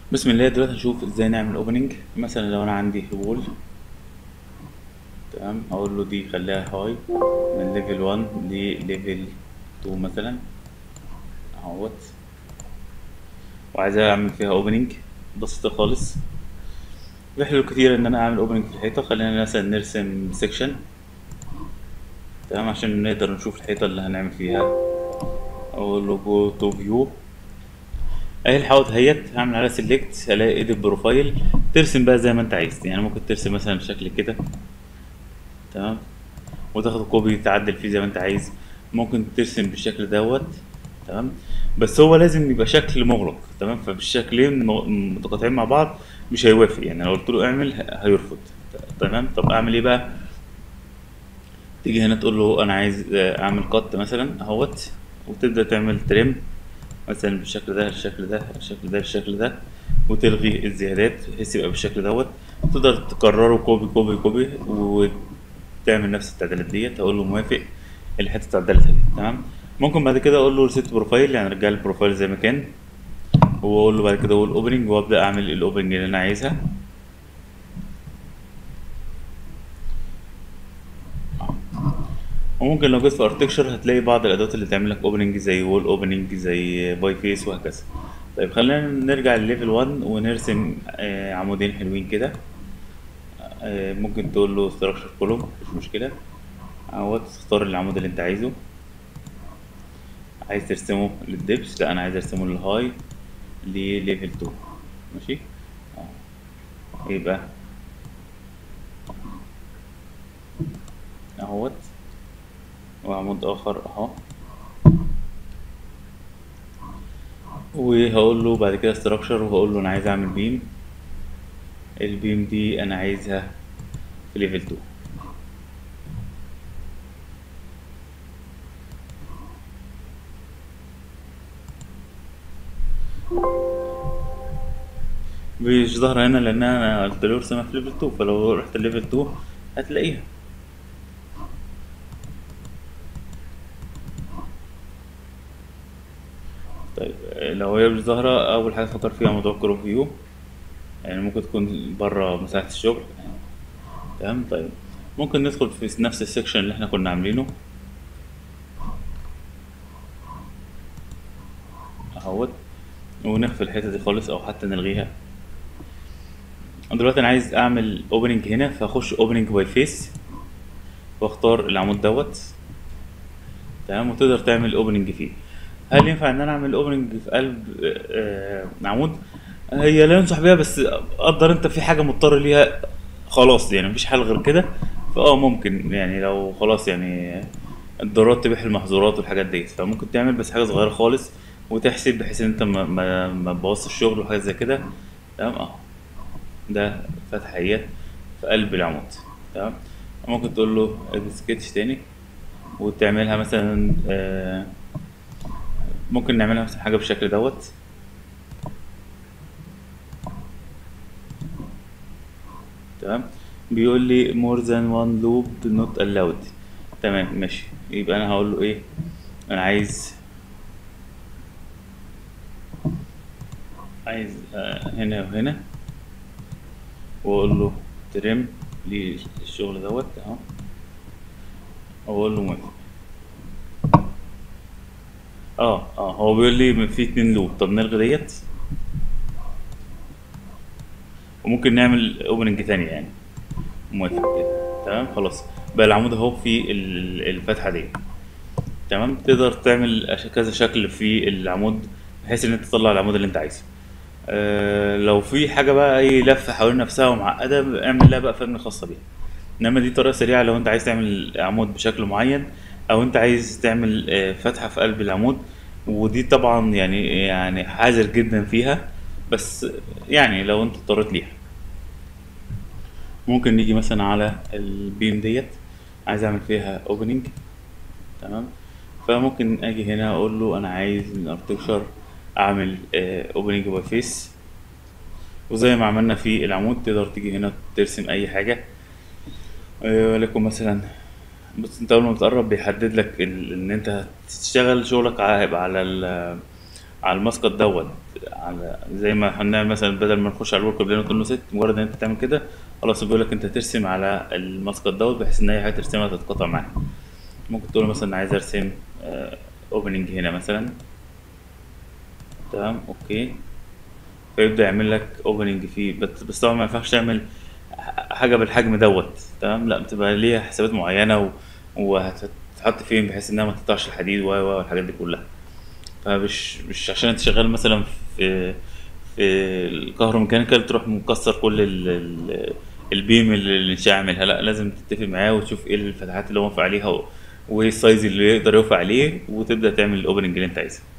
بسم الله دلوقتي هنشوف ازاي نعمل اوبننج مثلا لو انا عندي وول تمام اقول له دي خليها هاي من ليفل 1 لليفل 2 مثلا اهوت وعايز اعمل فيها اوبننج بسيطة خالص في حلول كتير ان انا اعمل اوبننج في الحيطة خلينا مثلا نرسم سيكشن تمام عشان نقدر نشوف الحيطة اللي هنعمل فيها اقول له جو تو فيو اهي الحوض اهيت هعمل عليها سيلكت الاقي ايديت بروفايل ترسم بقى زي ما انت عايز يعني ممكن ترسم مثلا بشكل كده تمام وتاخد كوبي تعدل فيه زي ما انت عايز ممكن ترسم بالشكل دوت تمام بس هو لازم يبقى شكل مغلق تمام فبالشكلين م- متقاطعين مع بعض مش هيوافق يعني لو قلت له اعمل ه- هيرفض تمام طب اعمل ايه بقى تيجي هنا تقول له انا عايز آه، اعمل قط مثلا اهوت وتبدا تعمل تريم مثلا بالشكل ده الشكل ده الشكل ده الشكل ده وتلغي الزيادات بحيث يبقى بالشكل دوت تقدر تكرره كوبي كوبي كوبي وتعمل نفس التعديلات ديت اقول له موافق الحته اتعدلت اهي تمام ممكن بعد كده اقول له ريسيت بروفايل يعني رجع لي البروفايل زي ما كان واقول له بعد كده اقول اوبننج وابدا اعمل الاوبننج اللي انا عايزها وممكن لو جيت في ارتكشر هتلاقي بعض الادوات اللي تعمل لك اوبننج زي وول اوبننج زي باي فيس وهكذا طيب خلينا نرجع لليفل 1 ونرسم آه، عمودين حلوين كده آه، ممكن تقول له ستراكشر كولوم مش مشكله اهوت تختار العمود اللي انت عايزه عايز ترسمه للدبس لا انا عايز ارسمه للهاي لليفل 2 ماشي اه يبقى اهوت وعمود اخر اهو وهقول له بعد كده ستراكشر وهقول له انا عايز اعمل بيم البيم دي انا عايزها في ليفل 2 مش ظاهرة هنا لان انا قلت له ارسمها في ليفل 2 فلو رحت ليفل 2 هتلاقيها طيب آه، لو هي مش ظاهرة أول حاجة تفكر فيها موضوع كرو فيو يعني ممكن تكون بره مساحة الشغل تمام طيب ممكن ندخل في نفس السكشن اللي احنا كنا عاملينه اهوت ونخفي الحتة دي خالص أو حتى نلغيها دلوقتي أنا عايز أعمل اوبننج هنا فأخش اوبننج باي فيس واختار العمود دوت تمام وتقدر تعمل اوبننج فيه هل ينفع ان انا اعمل اوبننج في قلب آه، آه، عمود هي لا ينصح بيها بس قدر انت في حاجه مضطر ليها خلاص يعني مفيش حل غير كده فاه ممكن يعني لو خلاص يعني الضرورات تبيح المحظورات والحاجات دي فممكن تعمل بس حاجه صغيره خالص وتحسب بحيث ان انت ما ما ما تبوظش الشغل وحاجات زي كده تمام اه ده فتحيات في قلب العمود تمام ممكن تقول له ادي سكتش تاني وتعملها مثلا آه ممكن نعملها مثلا حاجة بالشكل دوت تمام بيقول لي more than one loop not allowed تمام ماشي يبقى انا هقول له ايه انا عايز عايز آه، هنا وهنا واقول له ترم للشغل دوت اهو واقول له موافق اه اه هو بيقول لي في اتنين لوب طب نلغي ديت وممكن نعمل اوبننج تانية يعني موافق كده تمام خلاص بقى العمود اهو في ال- الفتحة دي تمام تقدر تعمل أش- كذا شكل في العمود بحيث ان انت تطلع العمود اللي انت عايزه آه لو في حاجة بقى اي لفة حوالين نفسها ومعقدة اعمل لها بقى فن خاصة بيها انما دي طريقة سريعة لو انت عايز تعمل عمود بشكل معين او انت عايز تعمل آه، فتحة في قلب العمود ودي طبعا يعني يعني حذر جدا فيها بس يعني لو انت اضطريت ليها ممكن نيجي مثلا على البيم ديت عايز اعمل فيها اوبننج تمام فممكن اجي هنا اقول له انا عايز من ارتكشر اعمل اوبننج باي فيس وزي ما عملنا في العمود تقدر تيجي هنا ترسم اي حاجة آه، ولكن مثلا بص انت اول ما بتقرب بيحدد لك ال- ان انت هتشتغل شغلك ع- هيبقى على ال على المسقط دوت على زي ما هنعمل مثلا بدل ما نخش على الورك بلان وتقول له ست مجرد ان انت تعمل كده خلاص بيقول لك انت ترسم على المسقط دوت بحيث ان اي حاجه ترسمها تتقاطع معاها ممكن تقول له مثلا عايز ارسم اوبننج هنا مثلا تمام اوكي فيبدا يعمل لك اوبننج فيه بس بس طبعا ما ينفعش تعمل ح- حاجه بالحجم دوت تمام لا بتبقى ليها حسابات معينه و... وهتتحط فين بحيث انها ما تقطعش الحديد و و والحاجات دي كلها فمش مش عشان انت شغال مثلا في في الكهروميكانيكال تروح مكسر كل ال... ال... البيم اللي الانشاء عاملها لا لازم تتفق معاه وتشوف ايه الفتحات اللي هو واقف عليها و... وايه السايز اللي يقدر يقف عليه وتبدا تعمل الاوبننج اللي انت عايزه